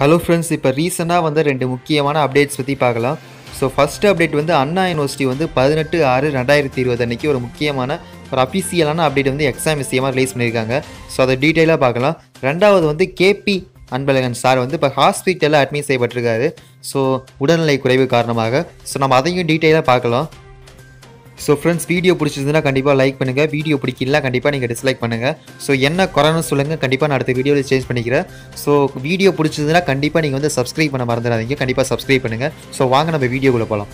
hello friends இப்போ ரீசெண்டாக வந்து ரெண்டு முக்கியமான அப்டேட்ஸ் பற்றி பார்க்கலாம் ஸோ ஃபஸ்ட்டு அப்டேட் வந்து அண்ணா யூனிவர்சிட்டி வந்து பதினெட்டு ஆறு ரெண்டாயிரத்தி இருபது அன்றைக்கி ஒரு முக்கியமான ஒரு அஃபிஷியலான அப்டேட் வந்து எக்ஸாம் விஷயமாக ரிலீஸ் பண்ணியிருக்காங்க ஸோ அதை டீட்டெயிலாக பார்க்கலாம் ரெண்டாவது வந்து கேபி அன்பழகன் சார் வந்து இப்போ ஹாஸ்பிட்டலில் அட்மிட் செய்யப்பட்டிருக்காரு ஸோ உடல்நிலை குறைவு காரணமாக ஸோ நம்ம அதையும் டீட்டெயிலாக பார்க்கலாம் ஸோ ஃப்ரெண்ட்ஸ் வீடியோ பிடிச்சிருந்துன்னா கண்டிப்பாக லைக் பண்ணுங்கள் வீடியோ பிடிக்கல கண்டிப்பாக நீங்கள் டிஸ்லைக் பண்ணுங்கள் ஸோ என்ன குறைன்னு சொல்லுங்கள் கண்டிப்பாக நான் அடுத்த வீடியோவில் சேஞ்ச் பண்ணிக்கிறேன் ஸோ வீடியோ பிடிச்சதுன்னா கண்டிப்பாக நீங்கள் வந்து சப்ஸ்கிரைப் பண்ண மறந்துடாதீங்க கண்டிப்பாக சப்ஸ்கிரைப் பண்ணுங்கள் ஸோ வாங்க நம்ம வீடியோக்குள்ளே போகலாம்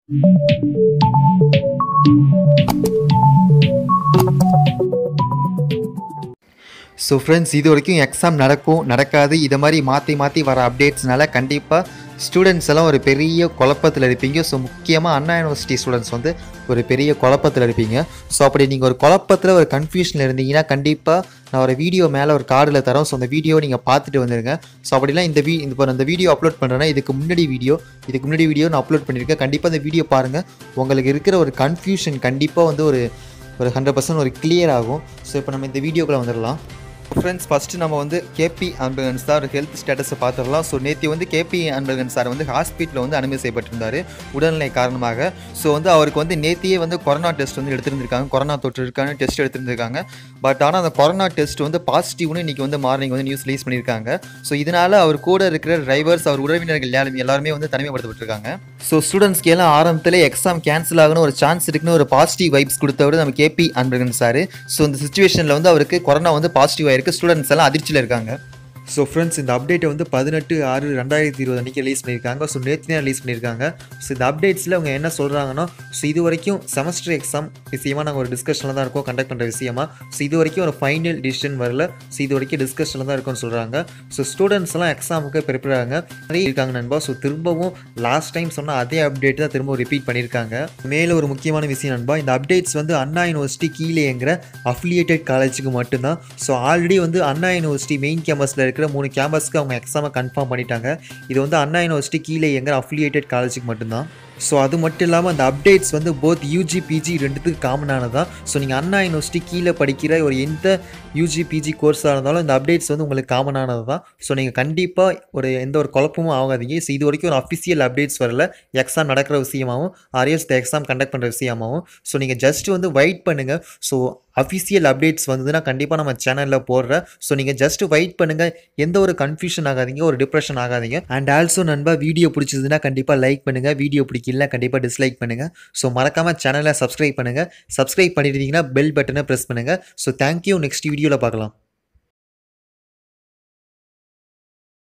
ஸோ ஃப்ரெண்ட்ஸ் இது வரைக்கும் எக்ஸாம் நடக்கும் நடக்காது இதை மாதிரி மாற்றி மாற்றி வர அப்டேட்ஸ்னால கண்டிப்பாக ஸ்டூடெண்ட்ஸ் எல்லாம் ஒரு பெரிய குழப்பத்தில் இருப்பீங்க ஸோ முக்கியமாக அண்ணா யூனிவர்சிட்டி ஸ்டூடெண்ட்ஸ் வந்து ஒரு பெரிய குழப்பத்தில் இருப்பீங்க ஸோ அப்படி நீங்கள் ஒரு குழப்பத்தில் ஒரு கன்ஃபியூஷனில் இருந்தீங்கன்னா கண்டிப்பாக நான் ஒரு வீடியோ மேலே ஒரு கார்டில் தரோம் ஸோ அந்த வீடியோ நீங்கள் பார்த்துட்டு வந்துருங்க ஸோ அப்படிலாம் இந்த வீ இப்போ நான் இந்த வீடியோ அப்லோட் பண்ணுறேன்னா இதுக்கு முன்னாடி வீடியோ இதுக்கு முன்னாடி வீடியோ நான் அப்லோட் பண்ணியிருக்கேன் கண்டிப்பாக இந்த வீடியோ பாருங்கள் உங்களுக்கு இருக்கிற ஒரு கன்ஃபியூஷன் கண்டிப்பாக வந்து ஒரு ஒரு ஹண்ட்ரட் பர்சன்ட் ஒரு கிளியர் ஆகும் ஸோ இப்போ நம்ம இந்த வீடியோக்குள்ளே வந்துடலாம் ஃப்ரெண்ட்ஸ் ஃபஸ்ட்டு நம்ம வந்து கேபி அன்பழகன் சார் ஹெல்த் ஸ்டேட்டஸை பார்த்துடலாம் ஸோ நேற்று வந்து கேபி அன்பழகன் சார் வந்து ஹாஸ்பிட்டலில் வந்து அனுமதி செய்யப்பட்டிருந்தார் உடல்நிலை காரணமாக ஸோ வந்து அவருக்கு வந்து நேத்தியே வந்து கொரோனா டெஸ்ட் வந்து எடுத்திருந்திருக்காங்க கொரோனா தொற்று இருக்கான்னு டெஸ்ட் எடுத்திருந்திருக்காங்க பட் ஆனால் அந்த கொரோனா டெஸ்ட் வந்து பாசிட்டிவ்னு இன்றைக்கி வந்து மார்னிங் வந்து நியூஸ் ரிலீஸ் பண்ணியிருக்காங்க ஸோ இதனால் அவர் கூட இருக்கிற டிரைவர்ஸ் அவர் உறவினர்கள் எல்லாருமே எல்லாருமே வந்து தனிமைப்படுத்தப்பட்டிருக்காங்க ஸோ ஸ்டூடெண்ட்ஸ்க்கு எல்லாம் ஆரம்பத்தில் எக்ஸாம் கேன்சல் ஆகணும் ஒரு சான்ஸ் இருக்குன்னு ஒரு பாசிட்டிவ் வைப்ஸ் கொடுத்தவர் நம்ம கேபி அன்பழகன் சார் ஸோ இந்த சுச்சுவேஷனில் வந்து அவருக்கு கொரோனா வந்து பாசிட்டிவ் ஆயிருக்கு ஸ்டூடெண்ட்ஸ் எல்லாம் அதிர்ச்சியில் இருக்காங்க ஸோ ஃப்ரெண்ட்ஸ் இந்த அப்டேட்டை வந்து பதினெட்டு ஆறு ரெண்டாயிரத்தி இருபது அன்றைக்கி ரிலீஸ் பண்ணியிருக்காங்க ஸோ நேற்று தான் ரிலீஸ் பண்ணியிருக்காங்க ஸோ இந்த அப்டேட்ஸில் அவங்க என்ன சொல்கிறாங்கன்னா ஸோ இது வரைக்கும் செமஸ்டர் எக்ஸாம் விஷயமா நாங்கள் ஒரு டிஸ்கஷனில் தான் இருக்கோம் கண்டக்ட் பண்ணுற விஷயமா ஸோ இது வரைக்கும் ஒரு ஃபைனல் டிசிஷன் வரல ஸோ இது வரைக்கும் டிஸ்கஷனில் தான் இருக்கும்னு சொல்கிறாங்க ஸோ ஸ்டூடெண்ட்ஸ் எல்லாம் எக்ஸாமுக்கு ப்ரிப்பேர் ஆகாங்க நிறைய இருக்காங்க நண்பா ஸோ திரும்பவும் லாஸ்ட் டைம் சொன்ன அதே அப்டேட் தான் திரும்ப ரிப்பீட் பண்ணியிருக்காங்க மேலே ஒரு முக்கியமான விஷயம் நண்பா இந்த அப்டேட்ஸ் வந்து அண்ணா யூனிவர்சிட்டி கீழே எங்கிற அஃபிலியேட்டட் காலேஜுக்கு மட்டும்தான் ஸோ ஆல்ரெடி வந்து அண்ணா யூனிவர்சிட்டி மெயின் கேம்பஸில் இருக்கிற மூணு கேம்பஸ்க்கு அவங்க எக்ஸாமை கன்ஃபார்ம் பண்ணிட்டாங்க இது வந்து அண்ணா யூனிவர்சிட்டி கீழே எங்கிற அஃபிலியேட்டட் காலேஜுக்கு மட்டும்தான் ஸோ அது மட்டும் இல்லாமல் அந்த அப்டேட்ஸ் வந்து போத் யூஜி பிஜி ரெண்டுத்துக்கு காமனானது தான் ஸோ நீங்கள் அண்ணா யூனிவர்சிட்டி கீழே படிக்கிற ஒரு எந்த யூஜி பிஜி கோர்ஸாக இருந்தாலும் இந்த அப்டேட்ஸ் வந்து உங்களுக்கு காமனானது தான் ஸோ நீங்கள் கண்டிப்பாக ஒரு எந்த ஒரு குழப்பமும் ஆகாதீங்க ஸோ இது வரைக்கும் ஒரு அஃபிஷியல் அப்டேட்ஸ் வரல எக்ஸாம் நடக்கிற விஷயமாகவும் ஆர்எஸ் த எக்ஸாம் கண்டக்ட் பண்ணுற விஷயமாகவும் ஸோ நீங்கள் ஜஸ்ட் வந்து வெயிட் பண்ணுங்கள் ஸோ அஃபிஷியல் அப்டேட்ஸ் வந்ததுன்னா கண்டிப்பாக நம்ம சேனலில் போடுறேன் ஸோ நீங்கள் ஜஸ்ட் வெயிட் பண்ணுங்கள் எந்த ஒரு கன்ஃபியூஷன் ஆகாதீங்க ஒரு டிப்ரெஷன் ஆகாதீங்க அண்ட் ஆல்சோ நண்பா வீடியோ பிடிச்சதுன்னா கண்டிப்பாக லைக் பண்ணுங்கள் வீடியோ பிடிக்கல கண்டிப்பாக டிஸ்லைக் பண்ணுங்கள் ஸோ மறக்காமல் சேனலை சப்ஸ்கிரைப் பண்ணுங்கள் சப்ஸ்கிரைப் பண்ணியிருந்தீங்கன்னா பெல் பட்டனை ப்ரெஸ் பண்ணுங்கள் ஸோ தேங்க்யூ நெக்ஸ்ட் வீடியோவில் பார்க்கலாம்